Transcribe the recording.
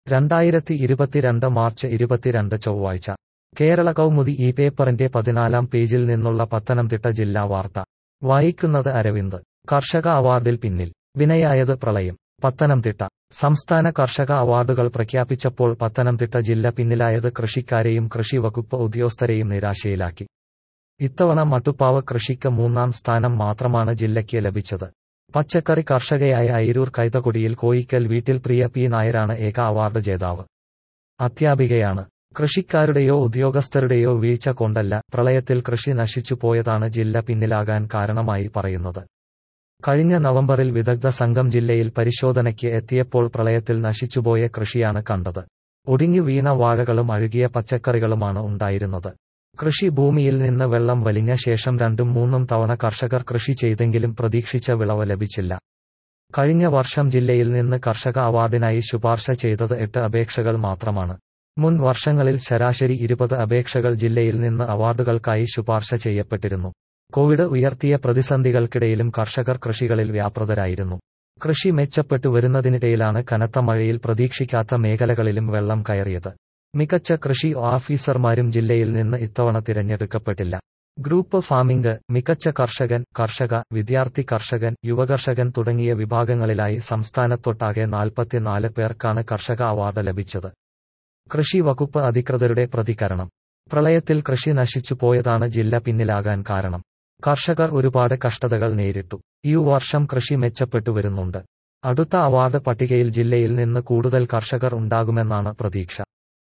രണ്ടായിരത്തി ഇരുപത്തിരണ്ട് മാർച്ച് ഇരുപത്തിരണ്ട് ചൊവ്വാഴ്ച കേരള കൗമുദി ഈ പേപ്പറിന്റെ പതിനാലാം പേജിൽ നിന്നുള്ള പത്തനംതിട്ട ജില്ലാ വാർത്ത വായിക്കുന്നത് അരവിന്ദ് കർഷക അവാർഡിൽ പിന്നിൽ വിനയായത് പ്രളയം പത്തനംതിട്ട സംസ്ഥാന കർഷക അവാർഡുകൾ പ്രഖ്യാപിച്ചപ്പോൾ പത്തനംതിട്ട ജില്ല പിന്നിലായത് കൃഷിക്കാരെയും കൃഷി വകുപ്പ് ഉദ്യോഗസ്ഥരെയും നിരാശയിലാക്കി ഇത്തവണ മട്ടുപ്പാവ് കൃഷിക്ക് മൂന്നാം സ്ഥാനം മാത്രമാണ് ജില്ലയ്ക്ക് ലഭിച്ചത് പച്ചക്കറി കർഷകയായ അയിരൂർ കൈതകൊടിയിൽ കോയിക്കൽ വീട്ടിൽ പ്രിയ പി നായരാണ് ഏക അവാർഡ് ജേതാവ് അധ്യാപികയാണ് കൃഷിക്കാരുടെയോ ഉദ്യോഗസ്ഥരുടെയോ വീഴ്ച കൊണ്ടല്ല പ്രളയത്തിൽ കൃഷി നശിച്ചു പോയതാണ് ജില്ല പിന്നിലാകാൻ കാരണമായി പറയുന്നത് കഴിഞ്ഞ നവംബറിൽ വിദഗ്ധ സംഘം ജില്ലയിൽ പരിശോധനയ്ക്ക് എത്തിയപ്പോൾ പ്രളയത്തിൽ നശിച്ചുപോയ കൃഷിയാണ് കണ്ടത് ഒടിഞ്ഞു വീണ വാഴകളും അഴുകിയ പച്ചക്കറികളുമാണ് ഉണ്ടായിരുന്നത് കൃഷി ഭൂമിയിൽ നിന്ന് വെള്ളം വലിഞ്ഞ ശേഷം രണ്ടും മൂന്നും തവണ കർഷകർ കൃഷി ചെയ്തെങ്കിലും പ്രതീക്ഷിച്ച വിളവ് ലഭിച്ചില്ല കഴിഞ്ഞ വർഷം ജില്ലയിൽ നിന്ന് കർഷക അവാർഡിനായി ശുപാർശ ചെയ്തത് എട്ട് അപേക്ഷകൾ മാത്രമാണ് മുൻ വർഷങ്ങളിൽ ശരാശരി ഇരുപത് അപേക്ഷകൾ ജില്ലയിൽ നിന്ന് അവാർഡുകൾക്കായി ശുപാർശ ചെയ്യപ്പെട്ടിരുന്നു കോവിഡ് ഉയർത്തിയ പ്രതിസന്ധികൾക്കിടയിലും കർഷകർ കൃഷികളിൽ വ്യാപൃതരായിരുന്നു കൃഷി മെച്ചപ്പെട്ടു വരുന്നതിനിടയിലാണ് കനത്ത മഴയിൽ പ്രതീക്ഷിക്കാത്ത മേഖലകളിലും വെള്ളം കയറിയത് മികച്ച കൃഷി ഓഫീസർമാരും ജില്ലയിൽ നിന്ന് ഇത്തവണ തിരഞ്ഞെടുക്കപ്പെട്ടില്ല ഗ്രൂപ്പ് ഫാമിംഗ് മികച്ച കർഷകൻ കർഷക വിദ്യാർത്ഥി കർഷകൻ യുവകർഷകൻ തുടങ്ങിയ വിഭാഗങ്ങളിലായി സംസ്ഥാനത്തൊട്ടാകെ നാൽപ്പത്തിനാല് പേർക്കാണ് കർഷക അവാർഡ് ലഭിച്ചത് കൃഷി വകുപ്പ് അധികൃതരുടെ പ്രതികരണം പ്രളയത്തിൽ കൃഷി നശിച്ചു പോയതാണ് ജില്ല പിന്നിലാകാൻ കാരണം കർഷകർ ഒരുപാട് കഷ്ടതകൾ നേരിട്ടു ഈ വർഷം കൃഷി മെച്ചപ്പെട്ടു വരുന്നുണ്ട് അടുത്ത അവാർഡ് പട്ടികയിൽ ജില്ലയിൽ നിന്ന് കൂടുതൽ കർഷകർ ഉണ്ടാകുമെന്നാണ് പ്രതീക്ഷ